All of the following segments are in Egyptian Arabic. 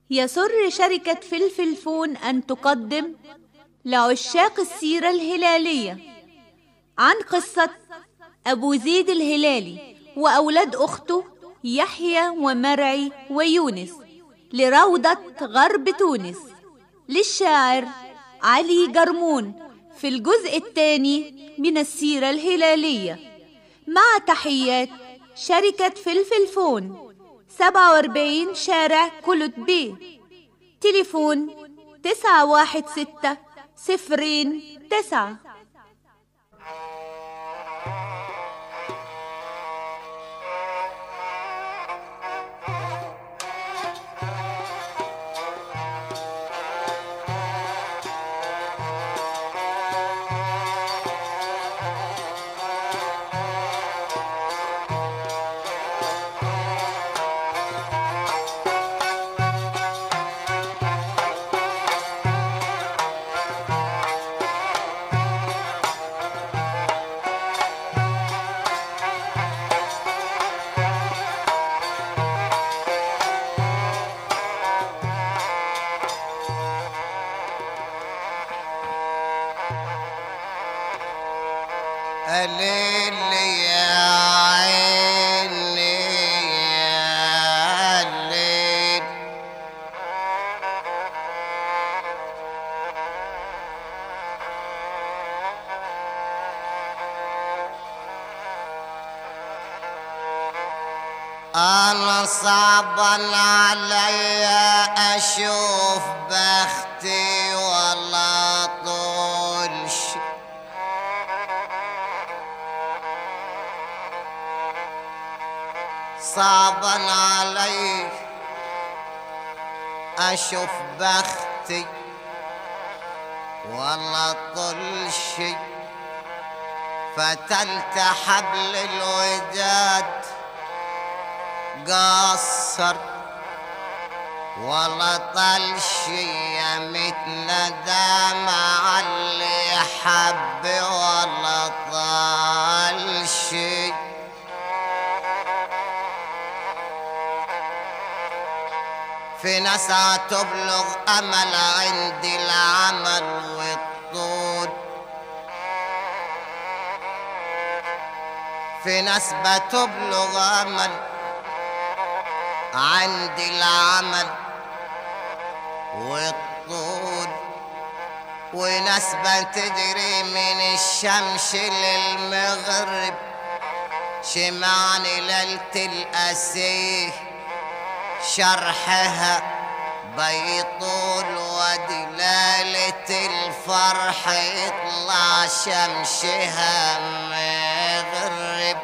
يسر شركة فلفل فون أن تقدم لعشاق السيرة الهلالية عن قصة أبو زيد الهلالي وأولاد أخته يحيى ومرعي ويونس لروضة غرب تونس للشاعر علي جرمون في الجزء الثاني من السيرة الهلالية مع تحيات شركة فلفل فون 47 شارع كلت بي تليفون 916 صفرين تسعة الليل يا عيني يا الليل أنا صعبا علي أشوف بختي ولا طول شي صعبا علي أشوف بختي والله طل شي فتلت حبل الوداد قصر والله طل شي مثل دمع اللي حب والله طل شي في ناس تبلغ امل عندي العمل والطول في ناس بتبلغ امل عندي العمل والطول وناس بتجري من الشمس للمغرب شمعني ليلة الأسيه شرحها بيطول ودلالة الفرح يطلع شمشها مغرب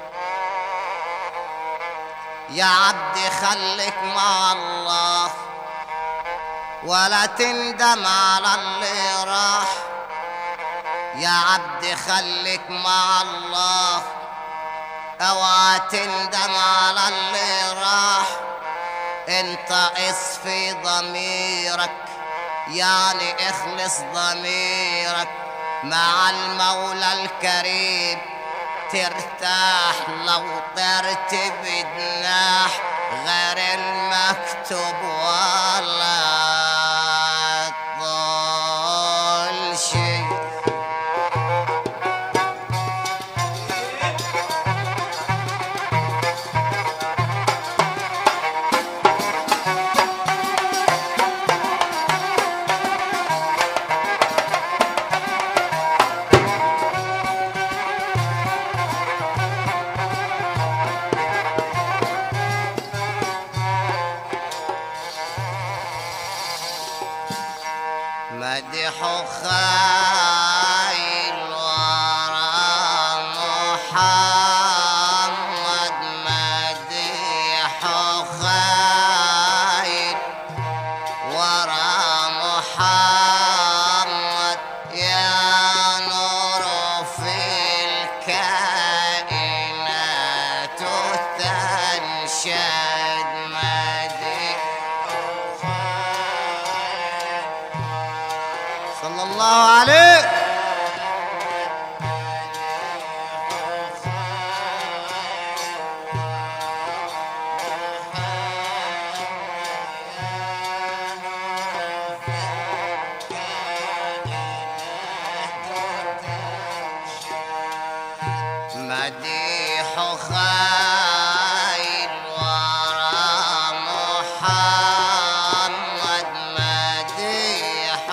يا عبدي خليك مع الله ولا تندم على اللي راح يا عبدي خليك مع الله اوعى تندم على اللي راح انت اصفي ضميرك يعني اخلص ضميرك مع المولى الكريم ترتاح لو طرت بجناح غير المكتوب ولا طول شي مدح خيل ورا محمد مدح خيل ورا محمد يا نور في الكائنات تنشد مدح صلى الله عليه محمد مديح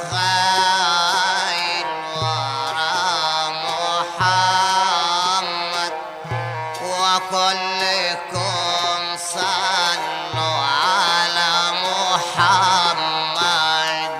خير ورا محمد وكلكم صلوا على محمد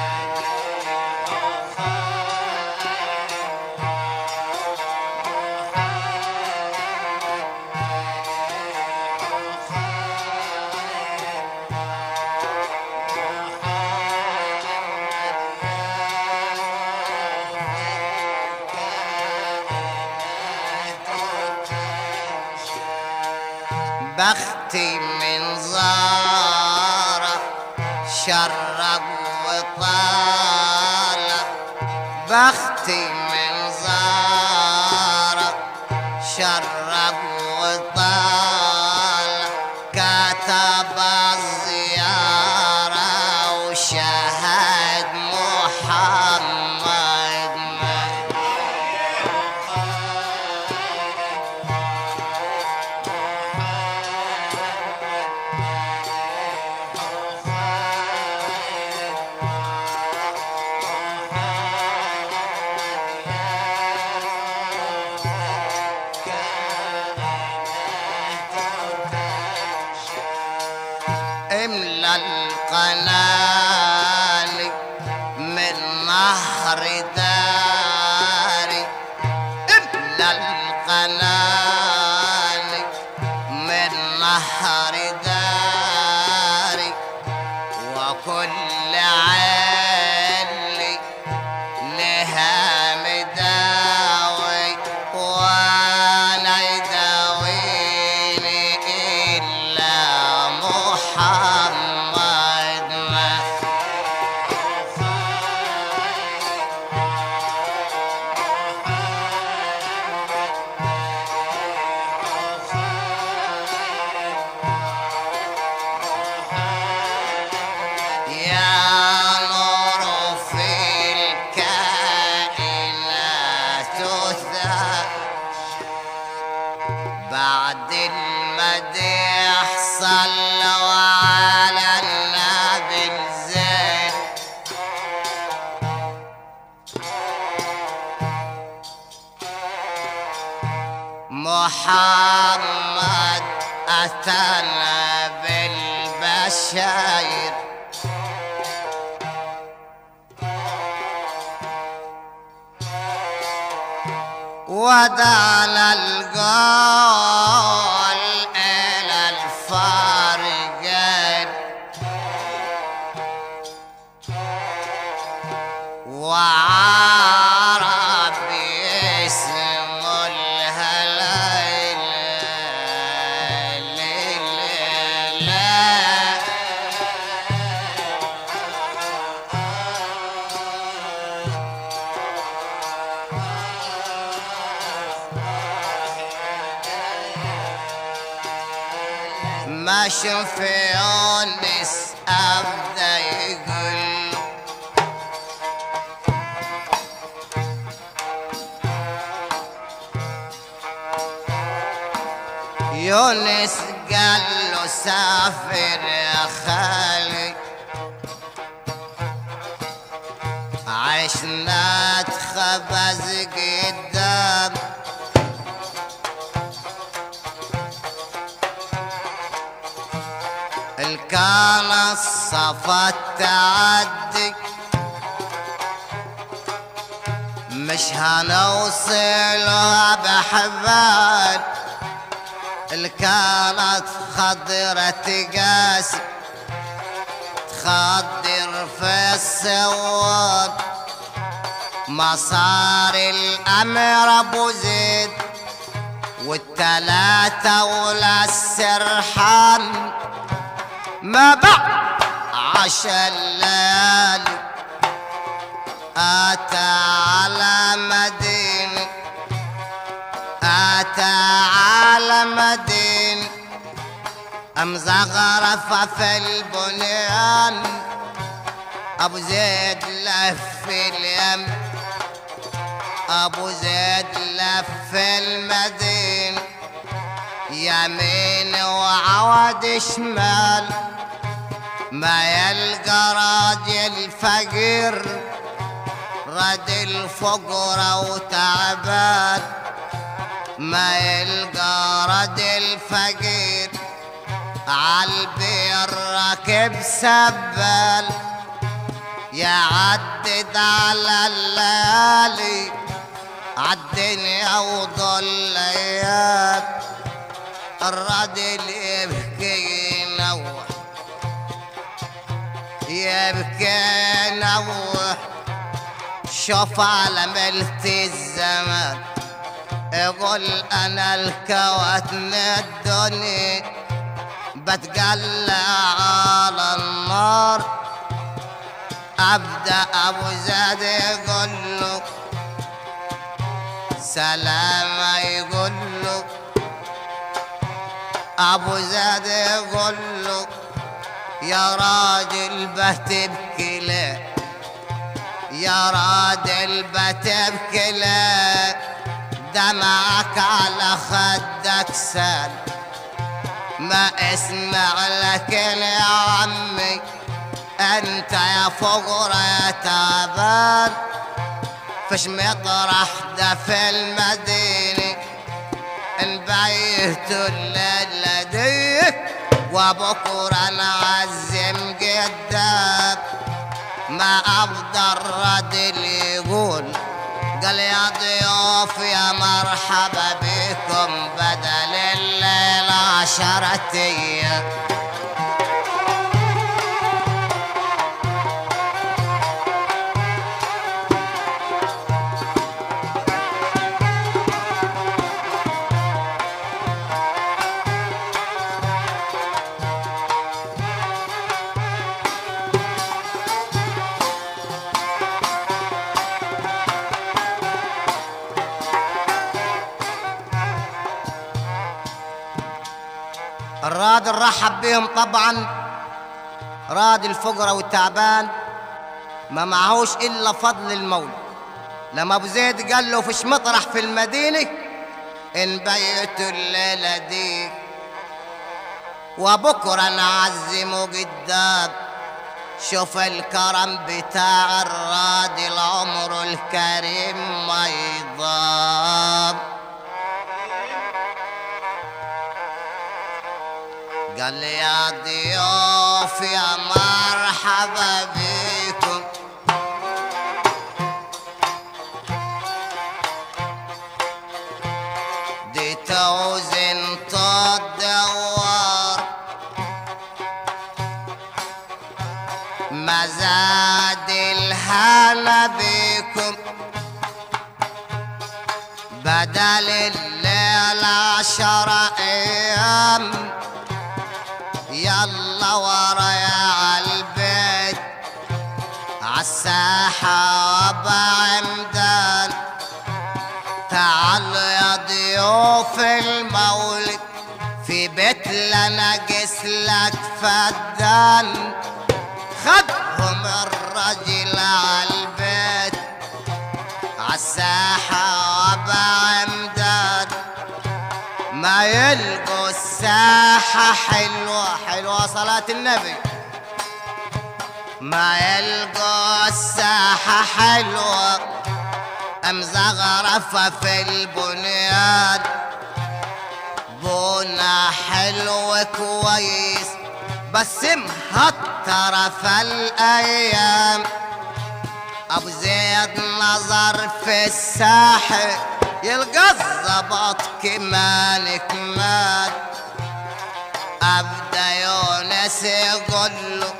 بختي من زارة شرق وطالع بختي من زارة شرق وطالع كتب الزيارة وشهد محمد املا القنال من نهر داري املا القنال من نهر داري وكل عالي لها مداوي ولا يداويني إلا محمد ما يا نور في الكائنات ذا بعد المديح صلوا على النبي الزين محمد أتانا بالبشاير ودال القول إلى الفارقين وعربي اسم الهلال ما شوف يونس ابدا يقول يونس قال له سافر يا خالي عشنا تخبز قدام الكان الصفا تعدي مش هنوصلها بحبال اللي كانت خضرة تقاسي تخضر في السواد مصار الأمر أبو زيد والتلاتة ولا السرحان ما بعد عشا الليالي أتى على مدينة أتى على مدينة مزغرفة في البنيان أبو زيد لف اليم أبو زيد لف المدينة يمين وعود شمال ما يلقى راجل فقير رد الفقرة وتعبان ما يلقى رد الفقير عالبير راكب سبال يعدد على الليالي عالدنيا وضليات الرجل يبكي ينوح يبكي ينوح شوف على ملت الزمان يقول انا الكواتن الدنيا بتقلع على النار ابدا ابو زاد يقول له سلام يقول له ابو زاد يقول له يا راجل بتبكي ليه يا راجل بتبكي ليه دمعك على خدك سال ما اسمع لك يا عمي انت يا فقر يا تعبان فش مطرح ده في المدينة نبيت الليلة دي وبكرة نعزم قدام ما أفضل رجل يقول قال يا ضيوف يا مرحبا بكم بدل الليلة عشرة أيام الراد رحب بهم طبعا راد الفقراء والتعبان ما معهوش الا فضل المولى لما ابو زيد قال له فيش مطرح في المدينه ان بيتوا الليله دي وبكره نعزمه قدام شوف الكرم بتاع الراد العمر الكريم ما يضام قال لي يا ضيوف يا مرحبا بكم دي توزن تدور مزاد الهنا بكم بدل الليل عشر ايام يلا ورايا عالبيت عالساحة وبعمدان تعالوا يا ضيوف المولد في بيت لنقس لك فدان خدهم الرجل عالبيت عالساحة وبعمدان ما يلقوا الساحة حلوة حلوة صلاة النبي ما يلقوا الساحة حلوة مزغرفة في البنيان بنا حلو كويس بس مهطرة في الأيام أبو زيد نظر في الساحة يلقى الزبط كمان كمان أبدا يونس يقول له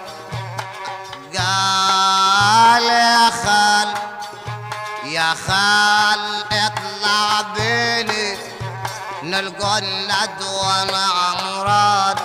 قال يا خال يا خال اطلع بيني نلقى الندوة مع مراد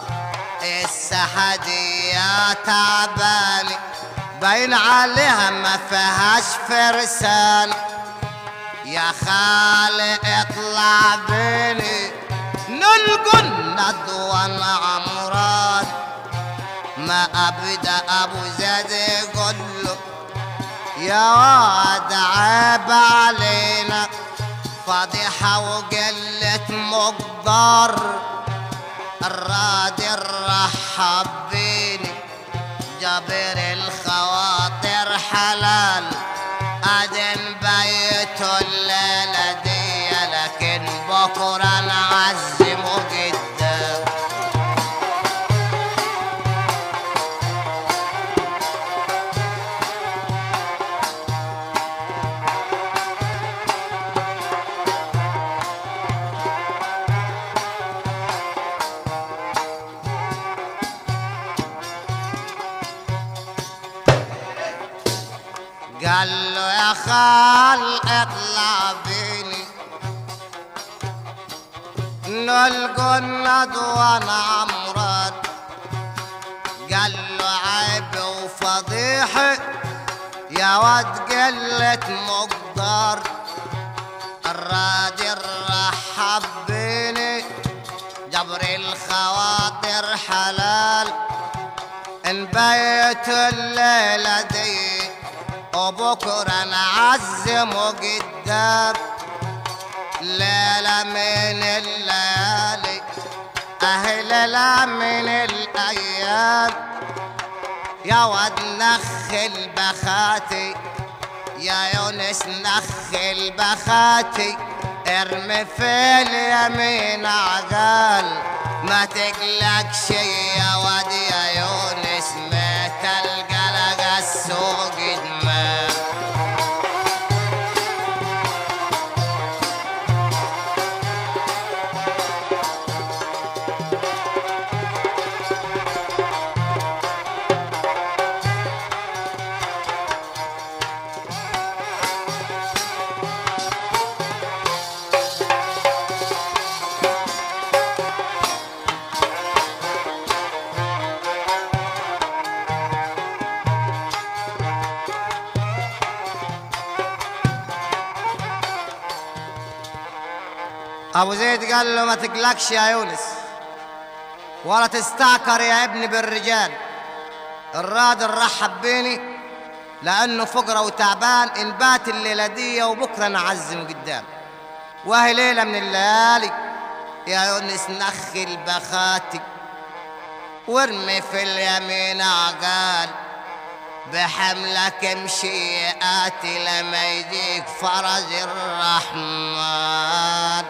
السحدي يا تعباني باين عليها ما فيهاش فرسان يا خالي اطلع بيني نلقى الندوة مع مراد ما ابدا ابو زيد يقول له يا واد عيب علينا فضيحة وقلة مقدار الراد الرحب بيني جابر الخواطر حلال أدن بيت الليلة دي لكن بكرة نعزم قدام قال له يا خال اطلع بيني نلقى الندوة عمران قال له عيب وفضيحة يا واد قلة مقدار الراجل رحب بيني جبر الخواطر حلال نبيت الليلة دي وبكرة نعزم قدام ليلة من الليالي أهل من الأيام يا ود نخل بخاتي يا يونس نخل بخاتي ارمي في اليمين عقال ما تقلقش يا واد يا يونس ما تلقى لقى السوق دماغ ابو زيد قال له ما تقلقش يا يونس ولا تستعكر يا ابني بالرجال الراجل رحب بيني لانه فقره وتعبان انبات الليله دي وبكره نعزم قدام وهي ليله من الليالي يا يونس نخل بخاتي وارمي في اليمين عقال بحملك امشي آتي لما يجيك فرج الرحمن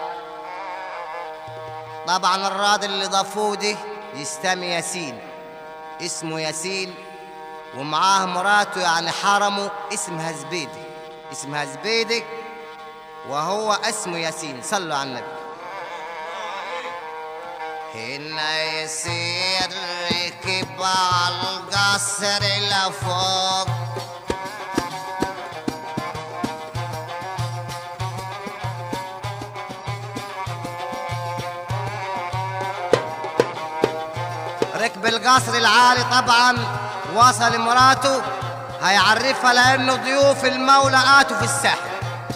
طبعا الراد اللي ضافوه دي يستمي ياسين اسمه ياسين ومعاه مراته يعني حرمه اسمها زبيدي اسمها زبيدي وهو اسمه ياسين صلوا على النبي هنا يصير ركب على القصر لفوق ركب القصر العالي طبعا وصل مراته هيعرفها لانه ضيوف المولى اتوا في الساحل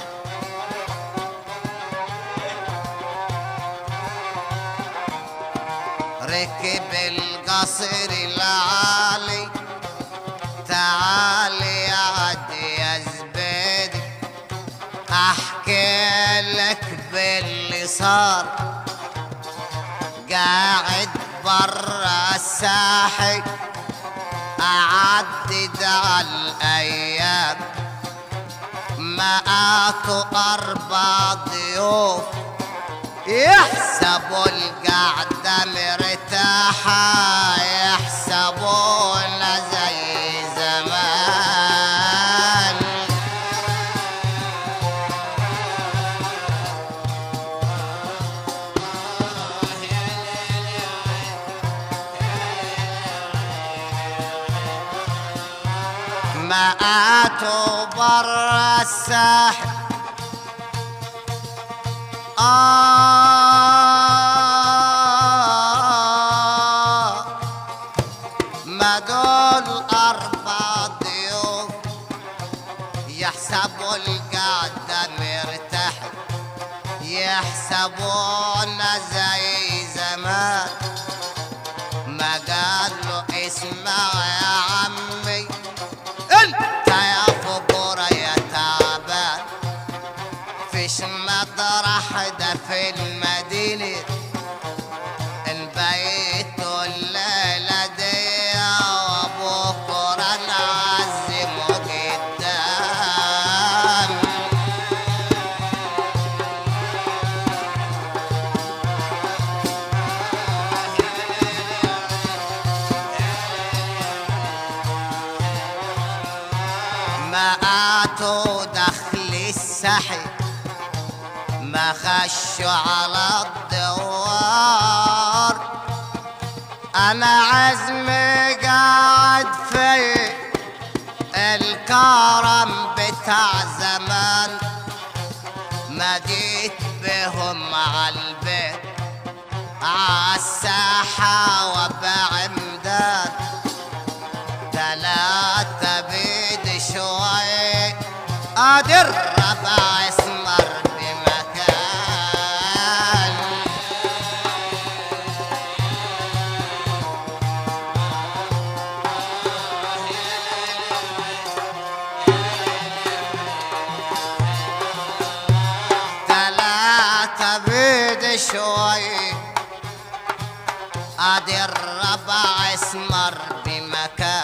ركب القصر العالي تعالي يا عد يا زبيدي احكي لك باللي صار قاعد برا الساحل اعدد على الايام مئات اربع ضيوف يحسبوا القعدة مرتاحة يحسبون زي زمان مآتوا برا الساحل آه ما دول أربع ضيوف يحسبوا القعدة مرتاح يحسبون زي زمان ما قال له اسمع يا عمي انت يا فقورة يا تعبان فيش مطرح ده في المدينة البيت الليلة دي وابوك بقاتوا دخل السحي ما خشوا على الدوار انا عزمي قاعد في الكرم بتاع زمان ما جيت بهم عالبيت عالساحة وبعمدان تلاتة بيد شوي قادر ربع اسمر بمكان تلاتة بيد شوي قادر ربع اسمر بمكان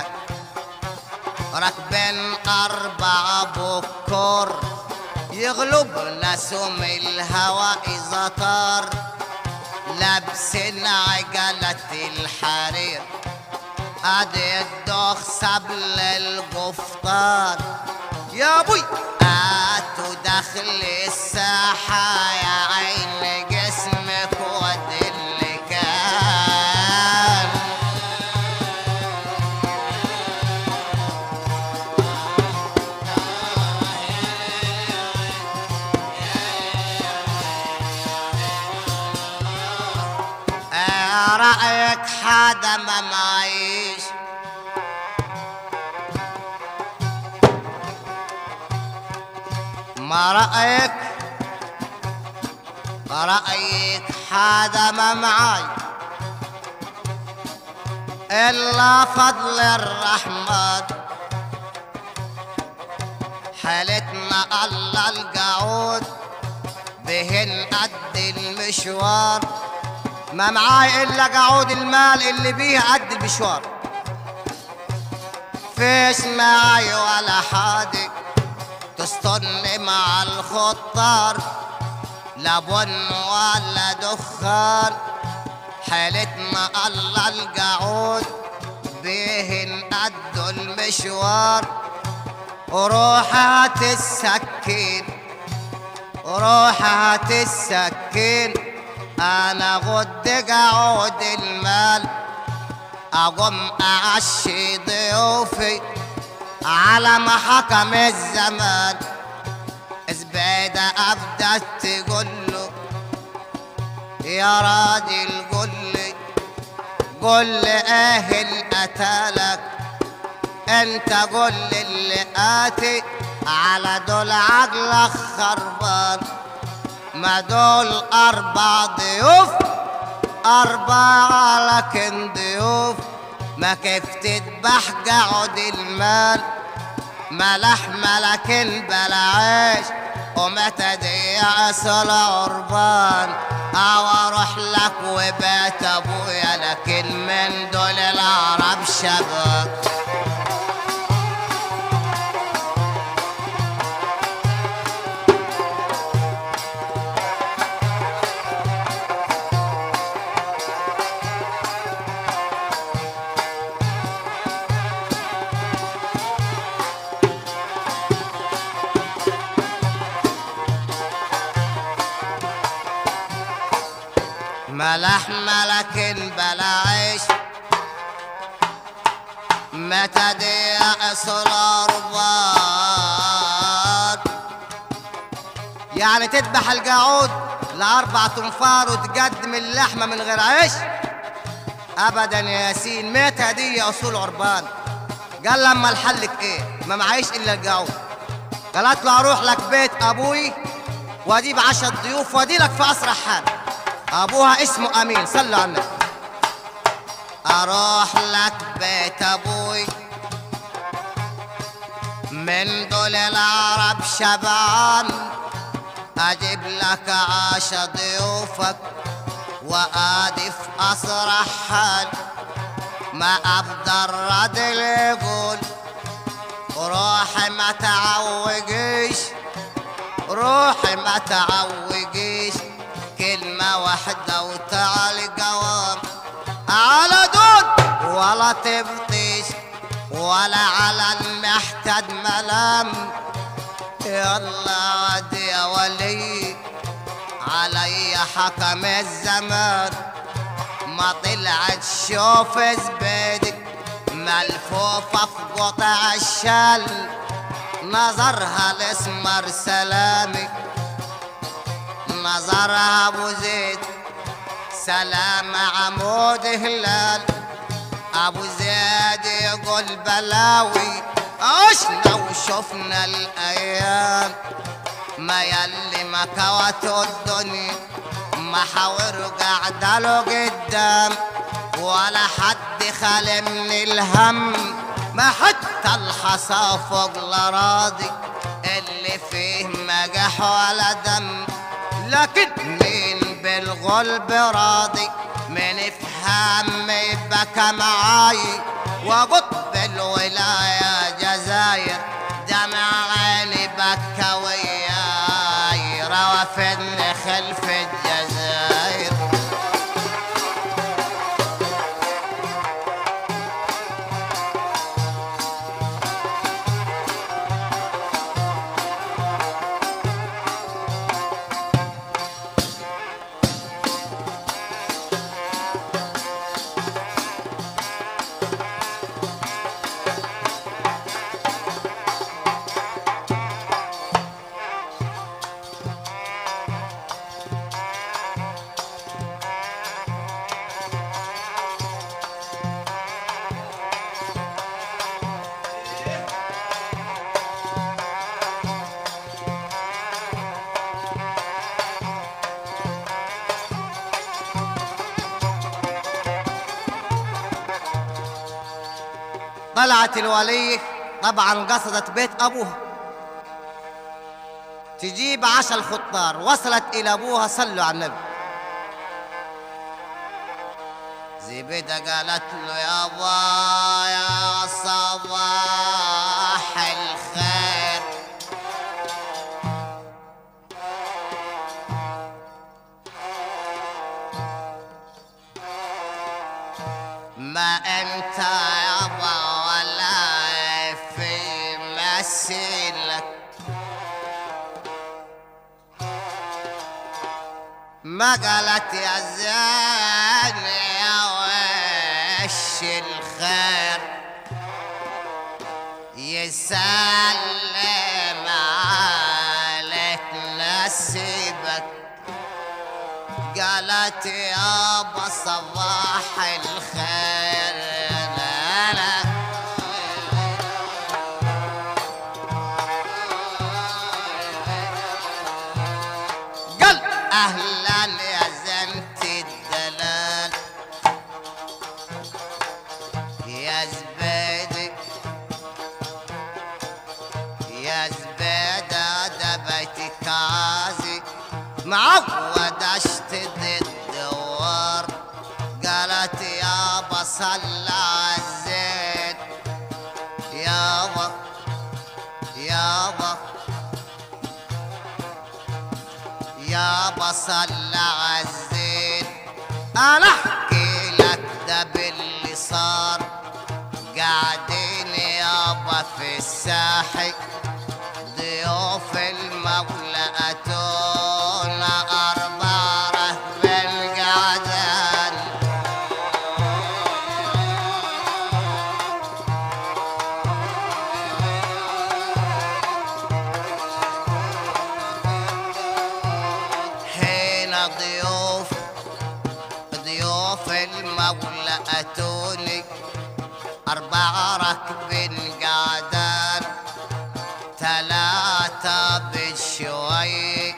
راكبين أربعة بكر يغلب ناسهم الهوى إذا طار لابسين عجلة الحرير ادي الدخ سبل القفطان يا ابوي هاتوا داخل الساحة يا عين جسمك ود اللي كان آه، رأيك حدا ما معيش ما رأيك رأيك حدا ما معاي إلا فضل الرحمن حالتنا الله القعود بهن قد المشوار ما معاي الا قعود المال اللي بيه قد المشوار فيش معاي ولا حادي تستني مع الخطار لا بن ولا دخان حالتنا الله القعود بيهن قد المشوار وروح هات السكين روح هات السكين انا غد قعود المال اقوم اعشي ضيوفي على ما حكم الزمان زبيدة ابدا تقول له يا راجل قل لي قل لي ايه القتالك انت قل لي اللي قاتي على دول عقلك خربان ما دول اربع ضيوف اربعة لكن ضيوف ما كيف تذبح قعد المال ما لحمة لكن بلا عيش وما تضيع صلاة عربان او اروح لك وبيت ابويا لكن من دول العرب شبك ما لحمة لكن بلا عيش ما تضيع صلاة ربان يعني تذبح القعود لأربع تنفار وتقدم اللحمة من غير عيش أبدا يا ياسين متى دي يا أصول عربان قال لما الحلك إيه ما معيش إلا القعود قالت له أروح لك بيت أبوي وأجيب عشر ضيوف وأدي لك في أسرع حال ابوها اسمه امين صلوا على النبي اروح لك بيت ابوي من دول العرب شبعان اجيب لك عاش ضيوفك وادي في اسرع حال ما افضل رجل يقول روحي ما تعوجيش روحي ما تعوجيش كلمة واحدة وتعالي قوام على دود ولا تبطيش ولا على الماء يحتد ملام يلا عاد يا ولي علي حكم الزمان ما طلعت شوف زبيدك ملفوفة في قطع الشل نظرها الاسمر سلامي نظرها ابو زيد سلام عمود هلال ابو زيد يقول بلاوي عشنا وشفنا الايام ما يلي ما كوت الدنيا ما حاور قاعدة له قدام ولا حد خالي من الهم ما حتى الحصى فوق الأراضي اللي فيه مجح ولا دم لكن مين بالغلب راضي من افهام يبكى معاي وقطب الولاية جزاير دمع عيني بكى وياي روافدني خلف الجزاير طلعت الولية طبعا قصدت بيت أبوها تجيب عشا الخطار وصلت إلى أبوها صلوا على النبي زبيدة قالت له يابا يا صباح الخير ما انت يابا ولا في مسيلك ما قالت يا زين يا وش الخير يسلم عليك نسيبك قالت يابا صباح الخير لا لا قال اهلا يا زنت الدلال يا زبيدي يا زبيدة ده بيتك عازي معود اشتد الدوار قالت يابا صلى عالزين يابا يابا يابا صلى عالزين انا احكي لك ده باللي صار قاعدين يابا في الساحل ضيوف المولى اتونا اربع رهب القعدان حين ضيوف ضيوف المولى اتوني أربع ركب قعدان ثلاثة بالشوي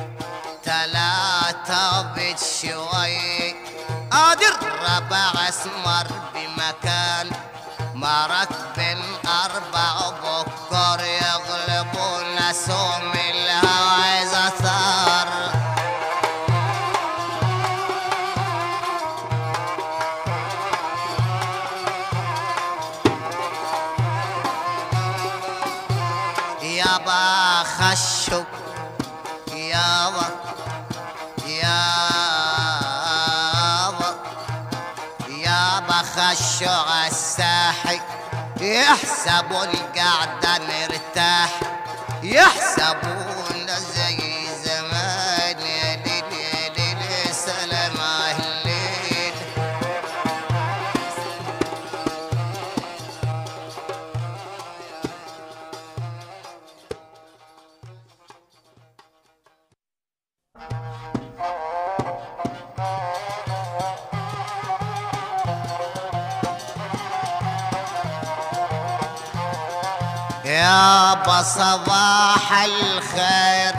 ثلاثة بالشوي قادر ربع اسمر بمكان ما ركب أربع بكر يغلبون سوم الهوى زثار يابا خشوا يابا يابا يابا خشوا عالساحي يحسبوا القعدة نرتاح يحسبون زي زمان يا ليل يا ليل سلام الليل يابا صباح الخير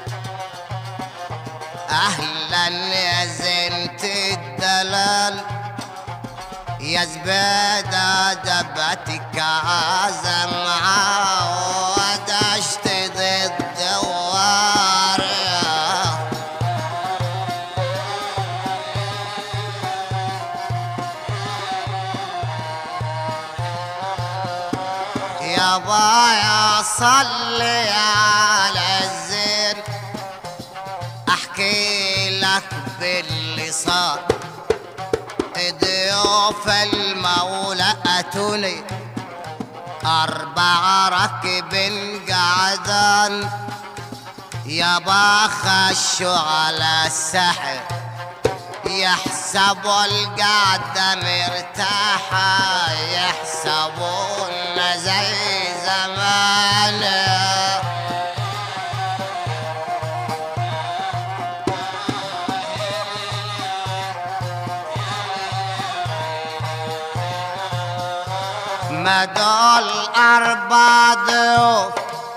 اهلا يا زينة الدلال يا زبادة دبتك عزم عود اشتد الدوار يا بايا صلي على الزين احكي لك باللي صار ضيوف المولى اتوني اربع ركب قعدان يابا خشوا على السحر يحسبوا القعدة مرتاحة يحسبون زي زمان ما دول أربع ضيوف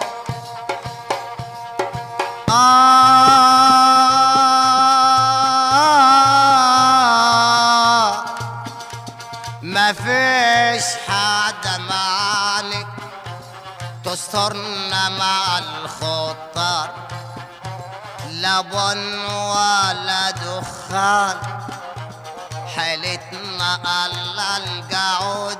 آه ما فيش حدا معاني تسترنا مع الخطار لا بن ولا دخان حالتنا الله القعود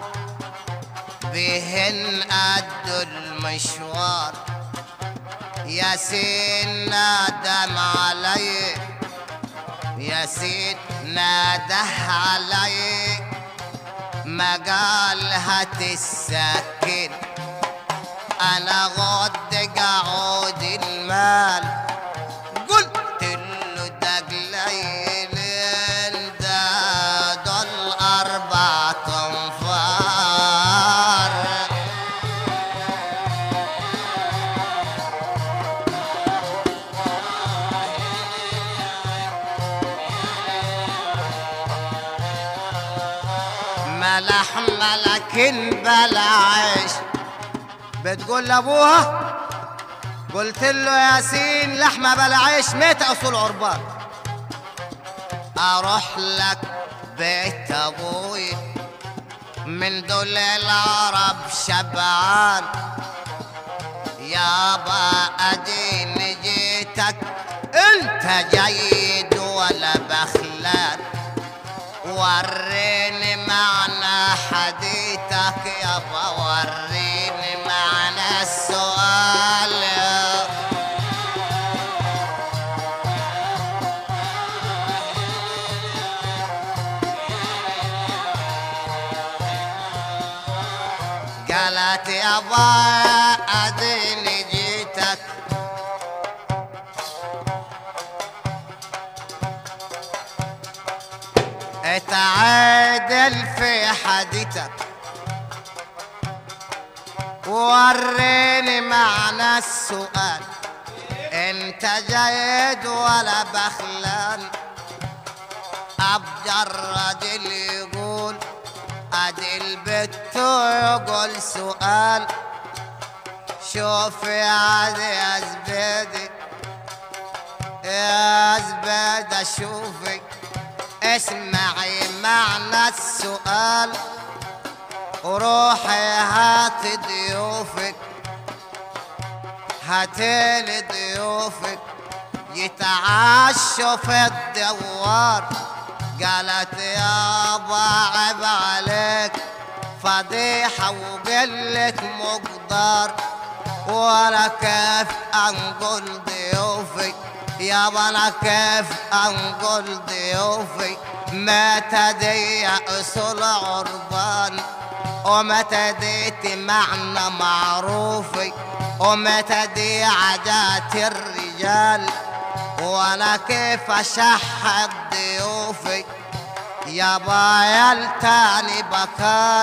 بهن قد المشوار يا سين نادم علي يا سيد ناده علي ما قال هات السكين انا غد قعود المال قلت له ده قليل ده دول اربع تنفار ملح ملكن بلا عيش بتقول لابوها قلت له ياسين لحمه بلا عيش ميت اصول عربان اروح لك بيت ابوي من دول العرب شبعان يابا اديني جيتك انت جيد ولا بخلان وريني معنى حديثك يابا وريني معنى السؤال قالت يابا اديني جيتك اتعادل في حديثك وريني معنى السؤال انت جيد ولا بخلان ابجرد اللي يقول ادي البت يقول سؤال شوفي عادي يا زبيدي يا زبيدة شوفي اسمعي معنى السؤال وروحي هات ضيوفك هاتيلي ضيوفك يتعشوا في الدوار قالت يابا عيب عليك فضيحة وقلة مقدار ولا كيف انقل ضيوفك يابا انا كيف انقل ضيوفي ما تضيع اصول عربان ومتى ديت معنى معروفي ومتى دي عادات الرجال وانا كيف اشحت ضيوفي يا بايل تاني بكان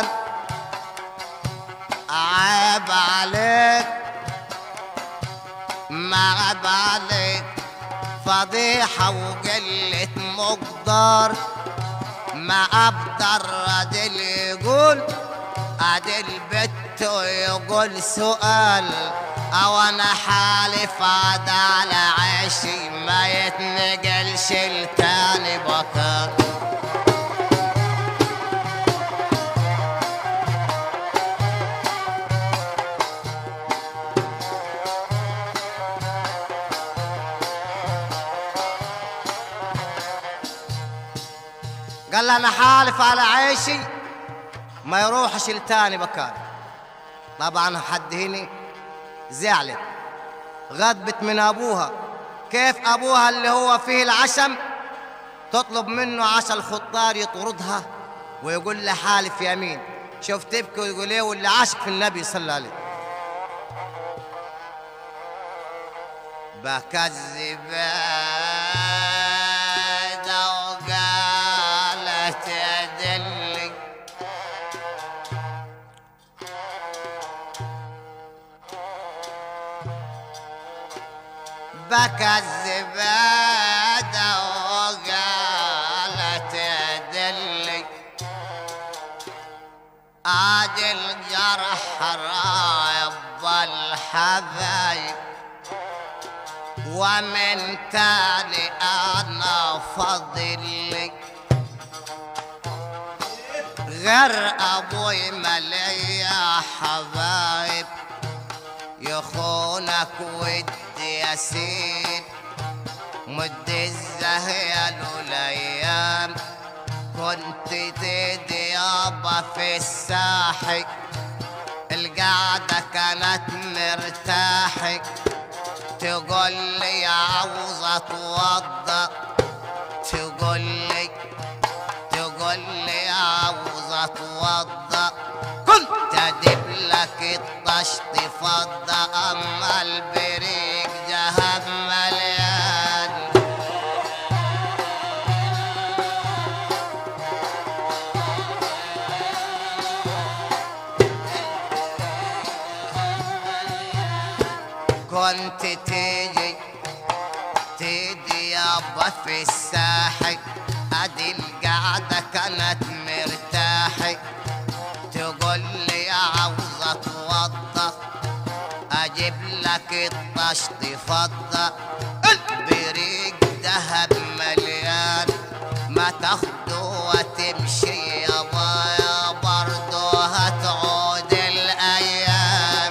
عيب عليك ما عيب عليك فضيحة وقلة مقدار ما أقدر رجل يقول أدي البت يقول سؤال أو أنا حالف عاد على عيشي ما يتنقلش التاني بكار قال لي انا حالف على عيشي ما يروحش لتاني بكار طبعا حد هنا زعلت غضبت من ابوها كيف ابوها اللي هو فيه العشم تطلب منه عشا الخطار يطردها ويقول لي حالف يمين شوف تبكي ويقول ايه واللي عاشق في النبي صلى الله عليه بكذب وقالت يدلي بكذب وقالت يدلي عاد الجرح رايب الحبايب ومن تالي انا فضلي غير ابوي مليا حبايب يخونك ودي يسير مد الزهيل والايام كنت تدي يابا في الساحي القعدة كانت مرتاحي تقول لي عاوز اتوضى تقول لي تقول لي عاوز اتوضى كنت ادب لك الطشت فضى اما البريق جهب مليان كنت تيجي تيجي يابا في الساحي ادي القعدة كانت مرتاحي تقول لي عاوز اتوضى اجيب لك الطشت فضة البريق ذهب مليان ما تاخده وتمشي يابا يا برضو هتعود الايام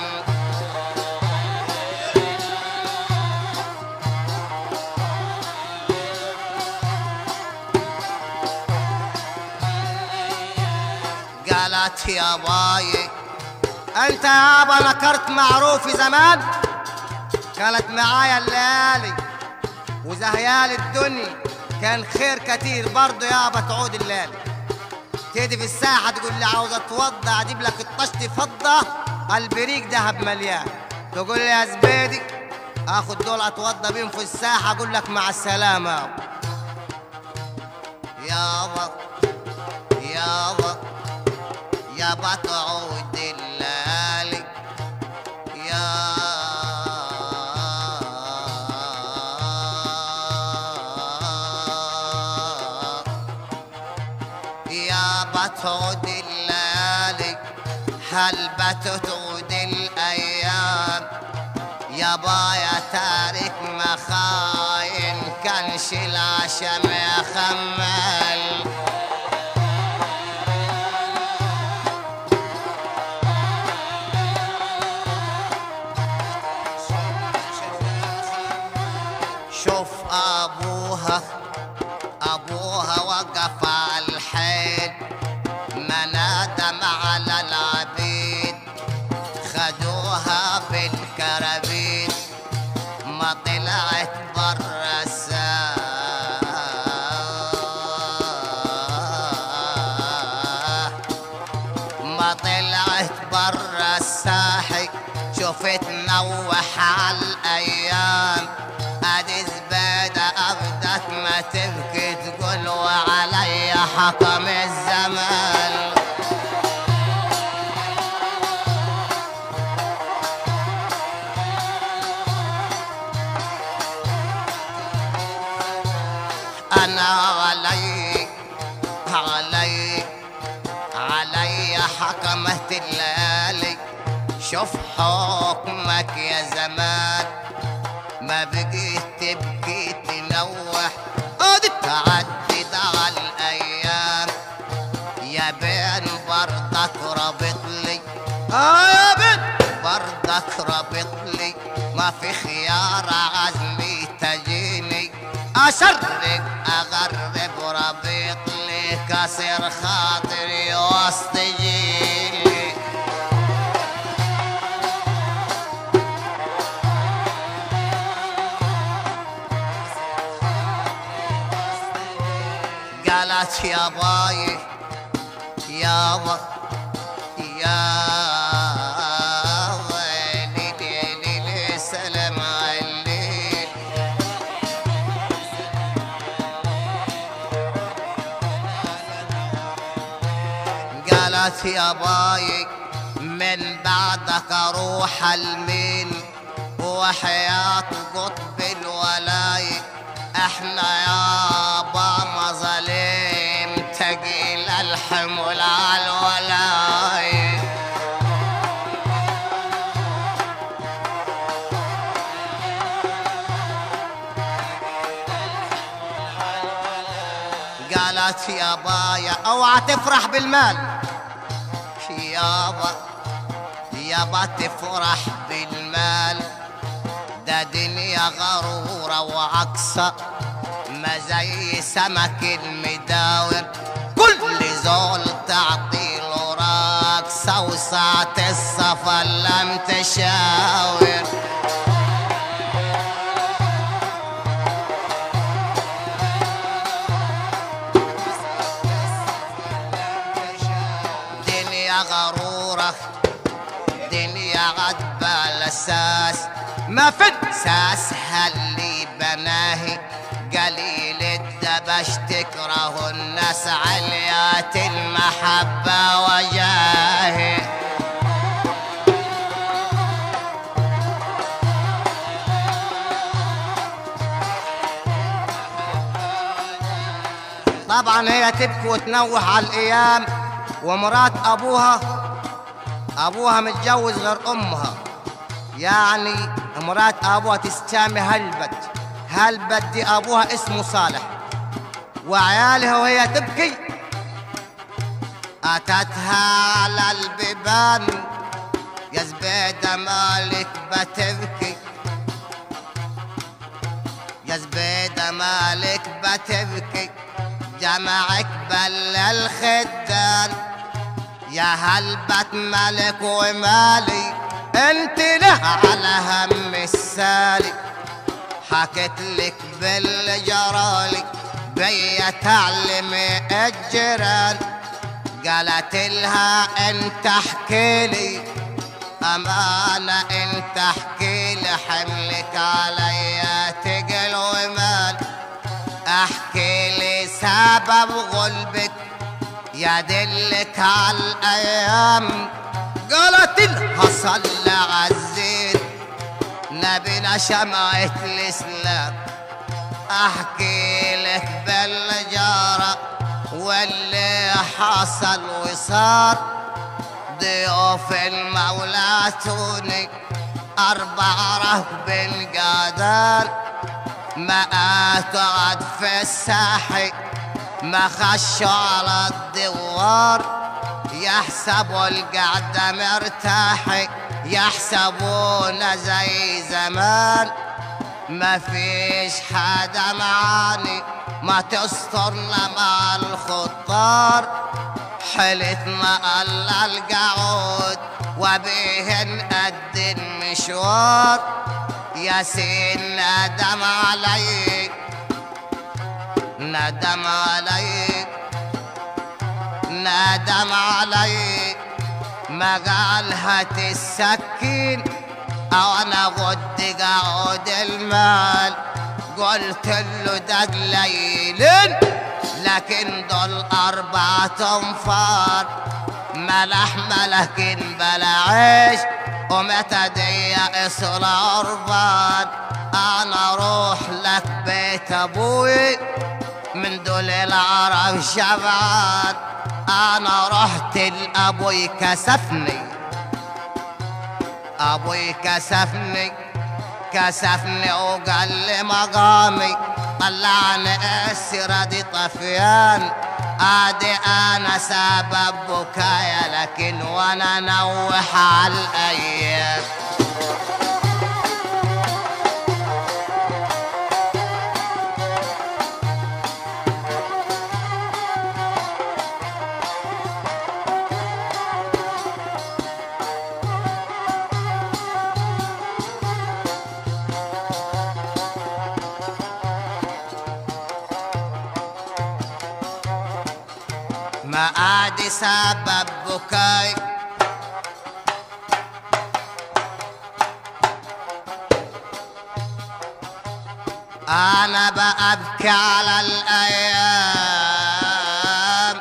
قالت يا باي انت يابا نكرت معروفي زمان كانت معايا الليالي وزهيال الدنيا كان خير كتير برضه يابا تعود الليالي تيجي في الساحة تقول لي عاوز اتوضى اجيب لك الطشت فضة البريق دهب مليان تقول لي يا زبيدي اخد دول اتوضى بيهم في الساحة اقول لك مع السلامة يابا يابا يابا تعود الليالي يا يابا تعود الليالي هل بتعود الايام يابا يا تارك مخاين كانش العشم يا خمال شوف ابوها ابوها وقف على الحيل ما نادم على العبيد خدوها بالكرابين ما طلعت برا الساحة برا الساحي شفت نوح على الايام ادي زبادة ابدت ما تبكي تقول وعلي حكم الزمان انا علي علي علي حكمت الليالي شوف حكمك يا زمان ما بقيت تبكي تنوح ادي تعدي على الايام يا بين برضك رابط لي اه يا بين برضك رابط لي ما في خيار عزمي تجيني اشرق اغرب رابط لي كسر خاطري وسط جيلي قالت يا باي يابا يا ويلي ليلي لي سلام عليك قالت يا باي من بعدك اروح المين وحياة قطب الولاي احنا يابا مظالم تقيل الحمل على الولاي قالت يا بايا اوعى تفرح بالمال يابا يابا تفرح بالمال ده دنيا غرورة وعكسة ما زي سمك المداور كل زول تعطي له راكسة وساعة السفر لم تشاور دنيا غرورة دنيا غدبة الأساس ما في الأساس اللي بناهي قليل الدبش تكره الناس عليات المحبة وجاهي طبعا هي تبكي وتنوح على الايام ومرات ابوها ابوها متجوز غير امها يعني مرات ابوها تستامي هلبت هلبت دي ابوها اسمه صالح وعيالها وهي تبكي اتتها على البيبان يا زبيدة مالك بتبكي يا زبيدة مالك بتبكي جمعك بل الخدان يا هلبة ملك ومالي انت له على هم السالي حكت لك بالجرالي بيا تعلمي الجيران قالت لها انت احكي لي امانه انت احكي لي حملك عليا تقل ومال احكي لي سبب غلبك يدلك على الايام قالت لها صلى عزيز نبينا شمعة الاسلام احكي لك بالجارة واللي حصل وصار ضيوف المولى توني اربع رهب قادر ما قعد في الساحي ما خشوا على الدوار يحسبوا القعدة مرتاحي يحسبونا زي زمان ما فيش حدا معاني ما تسترنا مع الخطار حلتنا الله القعود وبهن قد المشوار يا سين ندم عليك ندم عليك ندم عليك ما قال هات السكين او انا غد قعود المال قلت له ده قليلين لكن دول أربعة أنفار ملح ملكن بلا عيش ومتى دي إصر عربان أنا روح لك بيت أبوي من دول العرب شبعان أنا رحت لأبوي كسفني أبوي كسفني كسفني وقال لي مقامي طلعني السيرة دي طفيان ادي انا سبب بكايا لكن وانا نوح على الايام ما ادي سبب بكاي انا بأبكي على الايام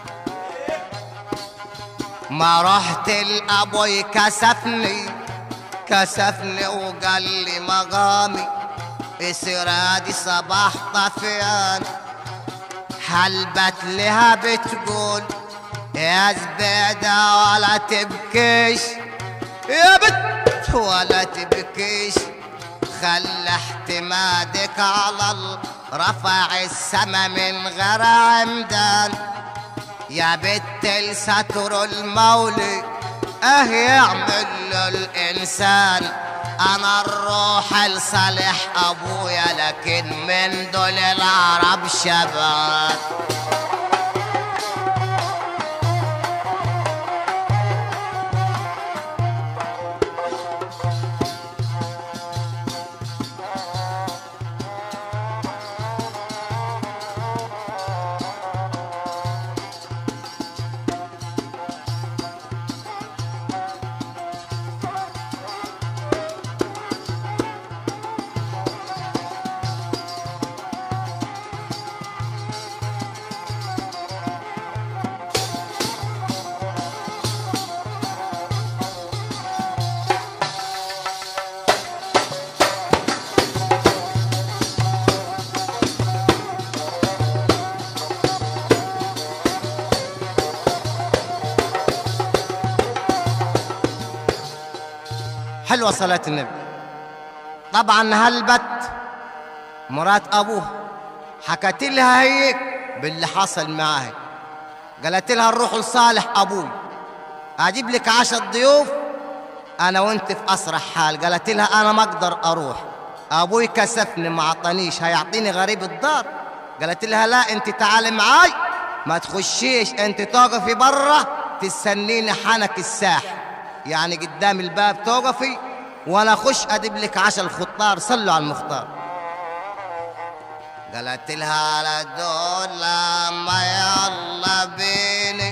ما رحت لابوي كسفني كسفني وقال لي مقامي اسرادي صباح طفيان حلبت لها بتقول يا زبيدة ولا تبكيش يا بت ولا تبكيش خلى اعتمادك على الله رفع السما من غير عمدان يا بت الستر المولي اه يعمل له الانسان انا الروح لصالح ابويا لكن من دول العرب شباب حلوة صلاة النبي طبعا هلبت مرات أبوه حكت لها هيك باللي حصل معاها قالت لها نروح لصالح أبوي أجيب لك عشر ضيوف أنا وأنت في أسرع حال قالت لها أنا ما أقدر أروح أبوي كسفني ما عطانيش هيعطيني غريب الدار قالت لها لا أنت تعالي معاي ما تخشيش أنت توقفي برا تستنيني حنك الساح يعني قدام الباب توقفي وانا اخش ادب لك عشر الخطار صلوا على المختار قالت لها على دول ما يلا بينك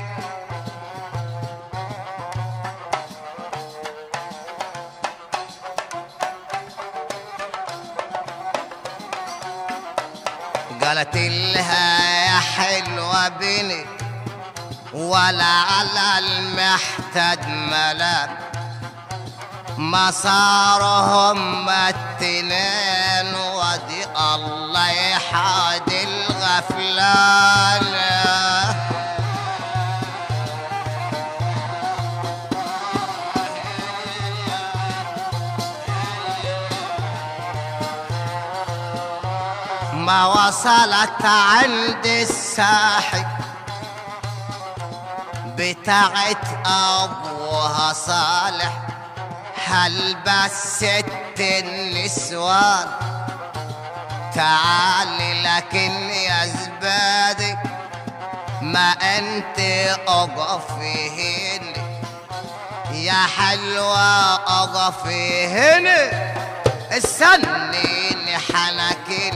قالت لها يا حلوة بينك ولا على المحتاج ملام ما صاروا هم التنين ودي الله يحاد الغفلان ما وصلت عند الساحل بتاعت ابوها صالح هل بس ست النسوان تعالي لكن يا زبادي ما انت اقفي هنا يا حلوة اقفي هنا استنيني حنك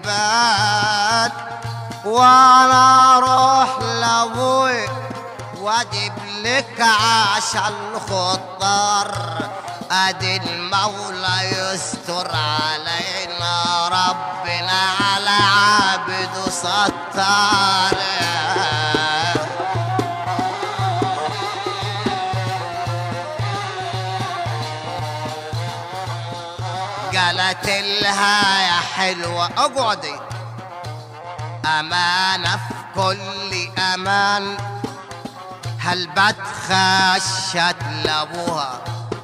البيبان وانا اروح لابوي واجب لك عاش الخطار ادي المولى يستر علينا ربنا على عبده ستار قالت لها يا حلوة اقعدي أمانة في كل أمان هالبت خشت لأبوها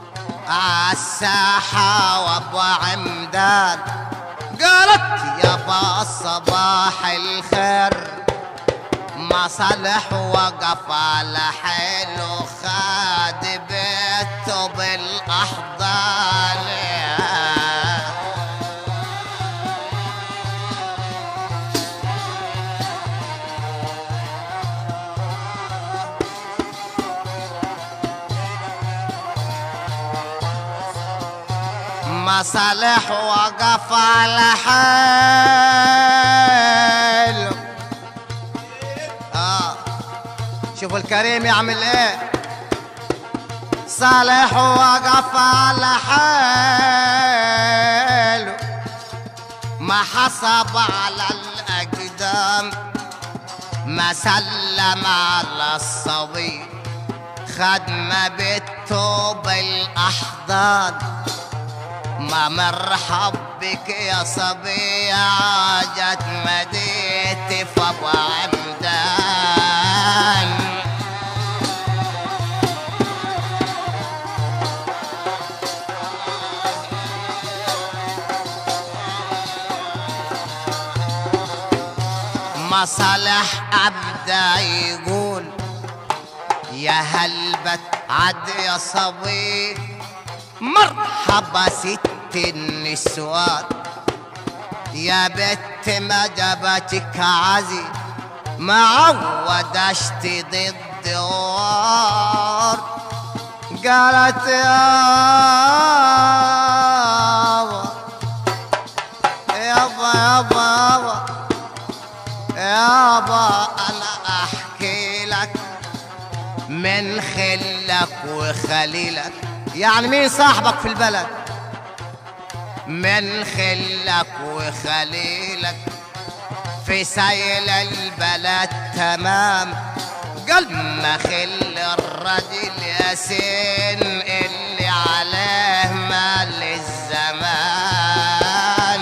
عالساحة وأبو عمدان قالت يا صباح الخير ما صلح وقف على حلو خاد بيته بالأحضان مصالح وقف على حاله اه شوفوا الكريم يعمل ايه صالح وقف على حاله ما حسب على الاقدام ما سلم على الصبي خدمة بيته بالأحضان ما مرحب بك يا صبي عاجت مديتي فابو عمدان مصالح أبدا يقول يا هلبت عد يا صبي مرحبا ست النسوان يا بت ما جابتك عزي ما عودشت ضد الوار قالت يابا يابا يابا يابا يابا انا احكي لك من خلك وخليلك يعني مين صاحبك في البلد من خلك وخليلك في سيل البلد تمام قلب ما خل الرجل ياسين اللي عليه مال الزمان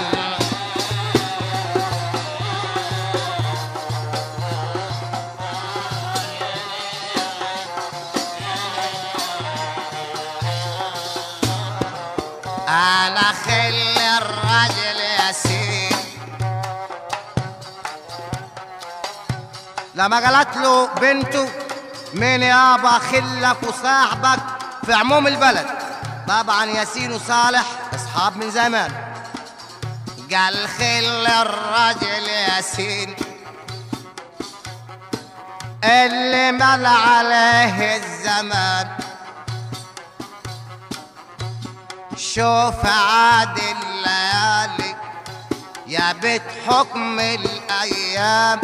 انا خل الرجل ياسين لما قالت له بنته مين يابا خلك وصاحبك في عموم البلد طبعا ياسين وصالح اصحاب من زمان قال خل الرجل ياسين اللي مل عليه الزمان شوف عاد الليالي يا بيت حكم الايام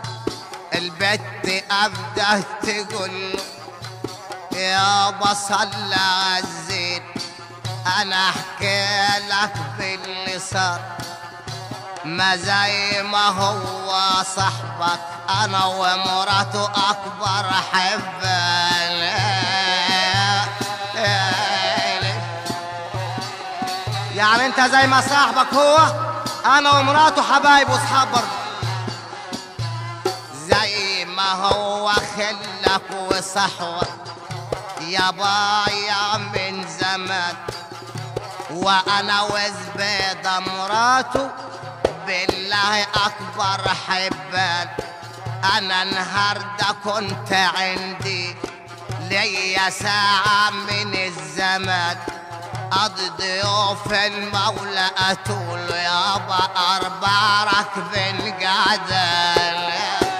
البت ابدا تقول يا بصل عزيز انا احكي لك باللي صار ما زي ما هو صاحبك انا ومراته اكبر حبان يعني انت زي ما صاحبك هو انا ومراته حبايب واصحاب برضه زي ما هو خلك وصحوة يا بايع من زمان وانا وزبيدة مراته بالله اكبر حبان انا النهارده كنت عندي ليا ساعة من الزمان قضي ضيوف المولى أتول يابا أربع ركب قعدان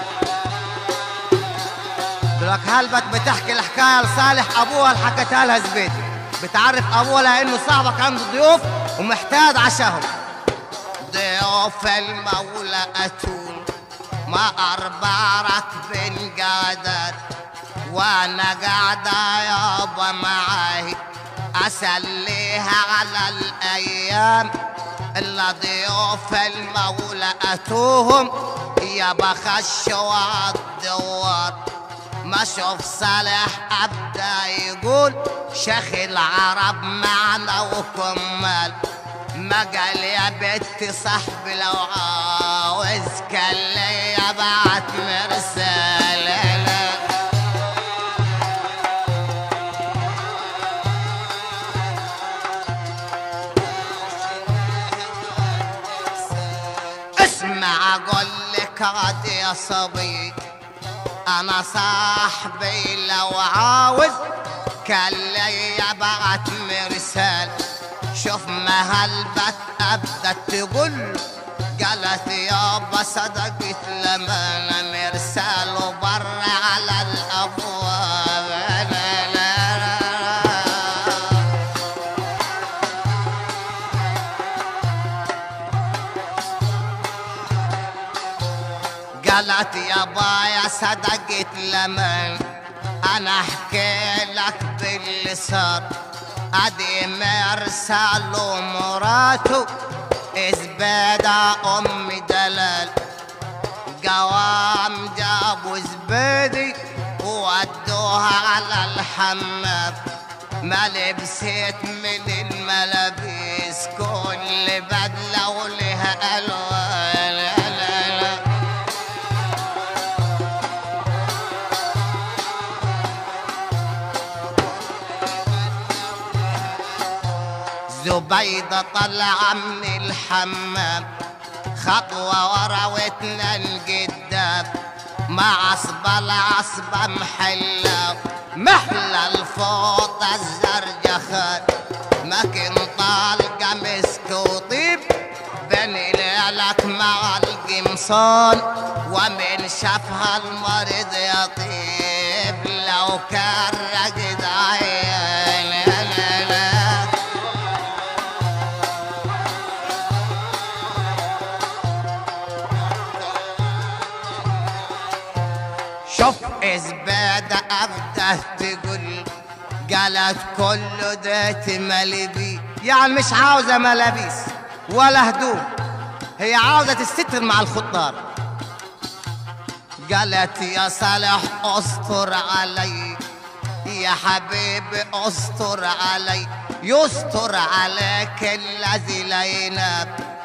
دلوقتي هلبت بتحكي الحكاية لصالح أبوها اللي حكتها لها زبيدة بتعرف أبوها لأنه صاحبك عنده ضيوف ومحتاج عشاهم ضيوف المولى أتول ما أربع ركب قعدان وانا قاعدة يابا معاي اسليها على الايام الا ضيوف المولى اتوهم يابا خشوا عالدوار ما شوف صالح ابدا يقول شيخ العرب معنا وكمال ما قال يا بنتي صاحبي لو عاوز كان ليا بعت مرسال اسمع اقول لك عاد يا صبي انا صاحبي لو عاوز كان ليا بعت مرسال شوف ما هلبت ابدا تقول قالت يابا صدقت لما انا مرسال وبر على الابواب لا لا لا قالت يا بايا صدقت لمن انا احكي لك باللي صار ادي مرسل ومراته زبيدة ام دلال قوام جابوا زبيدي وودوها على الحمام ما لبست من الملابس كل بدلة ولها ألوان لا لا لا زبيدة طلع من الحمام خطوة ورا واتنين قدام مع عصبة العصبة محلة محلى الفوطة الزرجخان ما كان طالقة مسك وطيب بين ليلك مع القمصان ومن شافها المريض يطيب لو كان رقد عين لا لا لا شوف زبادة أبدا تقول قالت كل ده ملبي يعني مش عاوزة ملابس ولا هدوم هي عاوزة تستتر مع الخطار قالت يا صالح استر علي يا حبيبي استر علي يستر عليك الذي لا ينام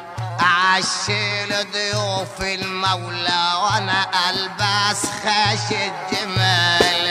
عشيل ضيوف المولى وانا البس خاش الجمال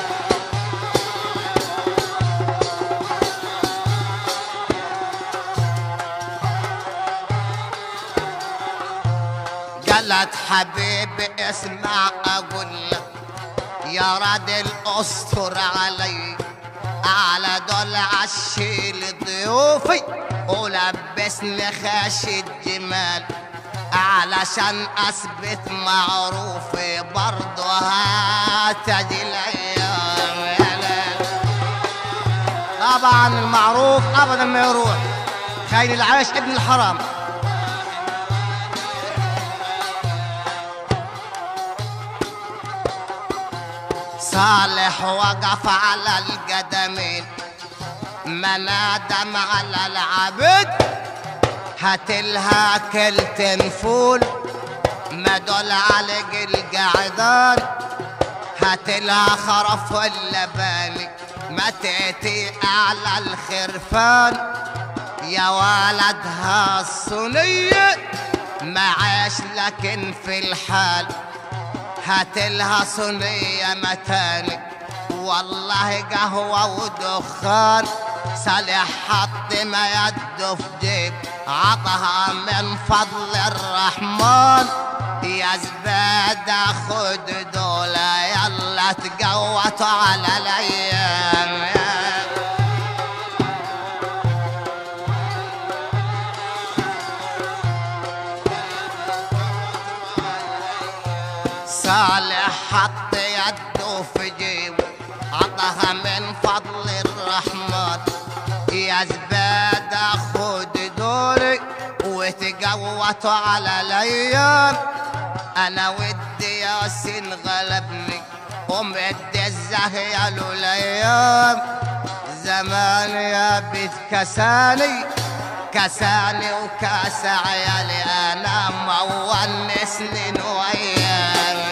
قالت حبيبي اسمع اقول لك يا راجل استر علي على دول عشيل ضيوفي ولبسني خاش الجمال علشان اثبت معروفي برضه هتجي الايام يا ليل. طبعا المعروف ابدا ما يروح خير العيش ابن الحرام صالح وقف على القدمين ما نادم على العبد هاتلها كلتين فول ما دول علق القعدان هاتلها خرف اللباني ما تأتي على الخرفان يا ولدها الصينية معاش لكن في الحال هاتلها صينية متاني والله قهوة ودخان صالح حط ما يده في جيب عطها من فضل الرحمن يا زبادة خد دولة يلا تقوتوا على الأيام صالح حط يده في جيبه عطها من فضل الرحمن يا زبادة خد دوري وتقوتوا على الايام انا ودي ياسين غلبني ومد الزهر يا الايام زمان يا بيت كساني كساني وكاس عيالي انا مول سنين وياي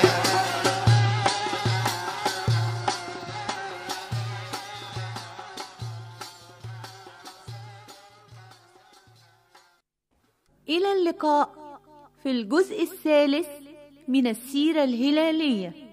إلى اللقاء في الجزء الثالث من السيرة الهلالية